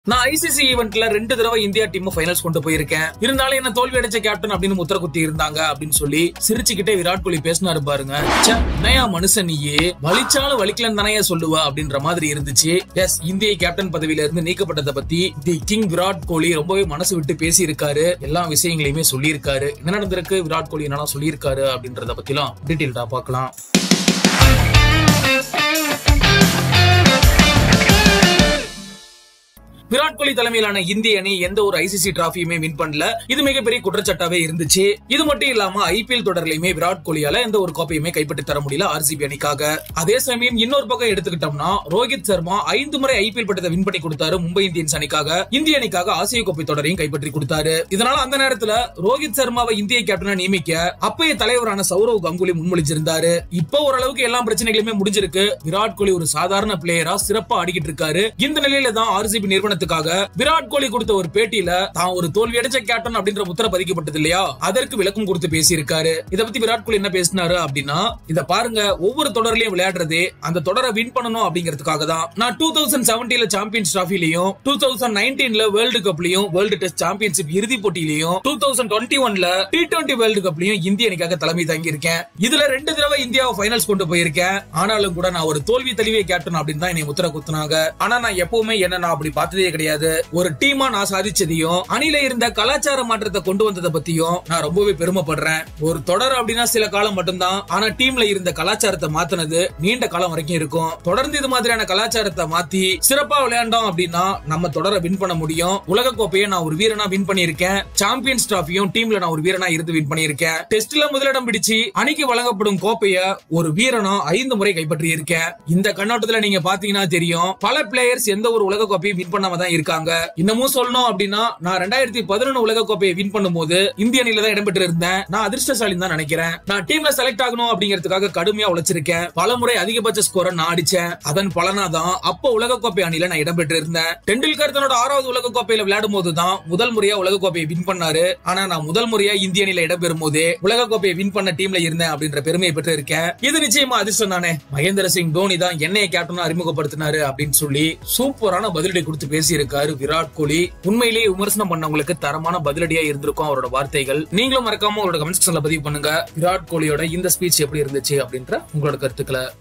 நான் ஐசிசி ஈவெண்ட்ல ரெண்டு தடவை இந்தியா டீம் ஃபைனல்ஸ் கொண்டு போயிருக்கேன் இருந்தாலும் என்ன தோல்வி அடைச்ச கேப்டன் அப்படின்னு முத்திர குத்தி இருந்தாங்க அப்படின்னு சொல்லி சிரிச்சுக்கிட்டே விராட் கோலி பேசினாரு பாருங்க ச்சே, என்னையா மனுஷன் நீயே வலிச்சாலும் வலிக்கலன்னு தானே சொல்லுவ அப்படின்ற மாதிரி இருந்துச்சு எஸ் இந்திய கேப்டன் பதவியில இருந்து நீக்கப்பட்டதை பத்தி தி கிங் விராட் கோலி ரொம்பவே மனசு விட்டு பேசி இருக்காரு எல்லா விஷயங்களையுமே சொல்லியிருக்காரு என்ன நடந்திருக்கு விராட் கோலி என்னெல்லாம் சொல்லியிருக்காரு அப்படின்றத பத்திலாம் டீட்டெயில்டா பார்க்கலாம் விராட் கோலி தலைமையிலான இந்திய அணி எந்த ஒரு ஐசிசி டிராஃபியுமே வின் பண்ணல இது மிகப்பெரிய குற்றச்சாட்டாவே இருந்துச்சு இது மட்டும் இல்லாம ஐபிஎல் தொடர்லயுமே விராட் கோலியால எந்த ஒரு கோப்பையுமே கைப்பற்றி தர முடியல ஆர்சிபி அணிக்காக அதே சமயம் இன்னொரு பக்கம் எடுத்துக்கிட்டோம்னா ரோஹித் சர்மா ஐந்து முறை ஐபிஎல் பட்டத்தை வின் பண்ணி கொடுத்தாரு மும்பை இந்தியன்ஸ் அணிக்காக இந்திய அணிக்காக ஆசிய கோப்பை தொடரையும் கைப்பற்றி கொடுத்தாரு இதனால அந்த நேரத்துல ரோஹித் சர்மாவை இந்திய கேப்டனா நியமிக்க அப்பைய தலைவரான சௌரவ் கங்குலி முன்மொழிச்சிருந்தாரு இப்போ ஓரளவுக்கு எல்லா பிரச்சனைகளுமே முடிஞ்சிருக்கு விராட் கோலி ஒரு சாதாரண பிளேயரா சிறப்பா ஆடிக்கிட்டு இருக்காரு இந்த நிலையில தான் ஆர்சிபி நிறுவனத்துக்காக விராட் கோலி கொடுத்த ஒரு பேட்டியில தான் ஒரு தோல்வி அடைச்ச கேப்டன் அப்படின்ற முத்திர பதிக்கப்பட்டது இல்லையா அதற்கு விளக்கம் கொடுத்து பேசியிருக்காரு இத பத்தி விராட் கோலி என்ன பேசினாரு அப்படின்னா இத பாருங்க ஒவ்வொரு தொடர்லயும் விளையாடுறதே அந்த தொடரை வின் பண்ணணும் அப்படிங்கிறதுக்காக தான் நான் டூ தௌசண்ட் செவன்டீன்ல சாம்பியன்ஸ் டிராஃபிலையும் டூ தௌசண்ட் நைன்டீன்ல வேர்ல்டு கப்லயும் வேர்ல்டு டெஸ்ட் சாம்பியன்ஷிப் இறுதி போட்டியிலையும் டூ தௌசண்ட் டுவெண்ட்டி ஒன்ல டி டுவெண்ட்டி வேர்ல்டு கப்லயும் இந்திய அணிக்காக தலைமை தாங்கி இருக்கேன் இதுல ரெண்டு தடவை இந்தியாவை ஃபைனல்ஸ் கொண்டு போயிருக்கேன் ஆனாலும் கூட நான் ஒரு தோல்வி தழுவிய கேப்டன் அப்படின்னு தான் என்னை முத்திர குத்துனாங்க ஆனா நான் எப்பவுமே என்ன நான் அப்படி பார்த்ததே கிடையாது ஒரு டீமா நான் சாதிச்சதையும் அணில இருந்த கலாச்சார மாற்றத்தை கொண்டு வந்ததை பத்தியும் நான் ரொம்பவே பெருமைப்படுறேன் ஒரு தொடர் அப்படின்னா சில காலம் மட்டும்தான் ஆனா டீம்ல இருந்த கலாச்சாரத்தை மாத்தினது நீண்ட காலம் வரைக்கும் இருக்கும் தொடர்ந்து இது மாதிரியான கலாச்சாரத்தை மாத்தி சிறப்பா விளையாண்டோம் அப்படின்னா நம்ம தொடரை வின் பண்ண முடியும் உலக கோப்பையை நான் ஒரு வீரனா வின் பண்ணியிருக்கேன் சாம்பியன்ஸ் டிராஃபியும் டீம்ல நான் ஒரு வீரனா இருந்து வின் பண்ணியிருக்கேன் டெஸ்ட்ல முதலிடம் பிடிச்சு அணிக்கு வழங்கப்படும் கோப்பைய ஒரு வீரனா ஐந்து முறை கைப்பற்றி இருக்கேன் இந்த கண்ணோட்டத்துல நீங்க பாத்தீங்கன்னா தெரியும் பல பிளேயர்ஸ் எந்த ஒரு உலக கோப்பையும் வின் பண்ணாம தான் இருக்காங்க இன்னமும் சொல்லணும் அப்படின்னா நான் ரெண்டாயிரத்தி பதினொன்னு உலக கோப்பையை வின் பண்ணும்போது இந்திய அணியில தான் இடம்பெற்று இருந்தேன் நான் அதிர்ஷ்டசாலின்னு தான் நினைக்கிறேன் நான் டீம்ல செலக்ட் ஆகணும் அப்படிங்கிறதுக்காக கடுமையா உழைச்சிருக்கேன் பல முறை அதிகபட்ச ஸ்கோரை நான் அடிச்சேன் அதன் பலனா தான் அப்போ உலக கோப்பை அணியில நான் இடம்பெற்று இருந்தேன் டெண்டுல்கர் தன்னோட ஆறாவது உலக கோப்பையில விளையாடும் போது தான் முதல் முறையா உலக கோப்பையை வின் பண்ணாரு ஆனா நான் முதல் முறையா இந்திய அணியில இடம்பெறும் போதே உலக கோப்பையை வின் பண்ண டீம்ல இருந்தேன் அப்படின்ற பெருமையை பெற்று இருக்கேன் இது நிச்சயமா அதிர்ஷ்டம் தானே மகேந்திர சிங் தோனி தான் என்னைய கேப்டனா அறிமுகப்படுத்தினாரு அப்படின்னு சொல்லி சூப்பரான பதிலடி கொடுத்து பேசியிருக்காரு விராட் கோலி உண்மையிலேயே விமர்சனம் பண்ணவங்களுக்கு தரமான பதிலடியா இருந்திருக்கும் அவரோட வார்த்தைகள் நீங்களும் மறக்காம உங்களோட கமெண்ட் செக்ஷன்ல பதிவு பண்ணுங்க விராட் கோலியோட இந்த ஸ்பீச் எப்படி இருந்துச்சு அப்படின்ற உங்களோட கருத்துக்களை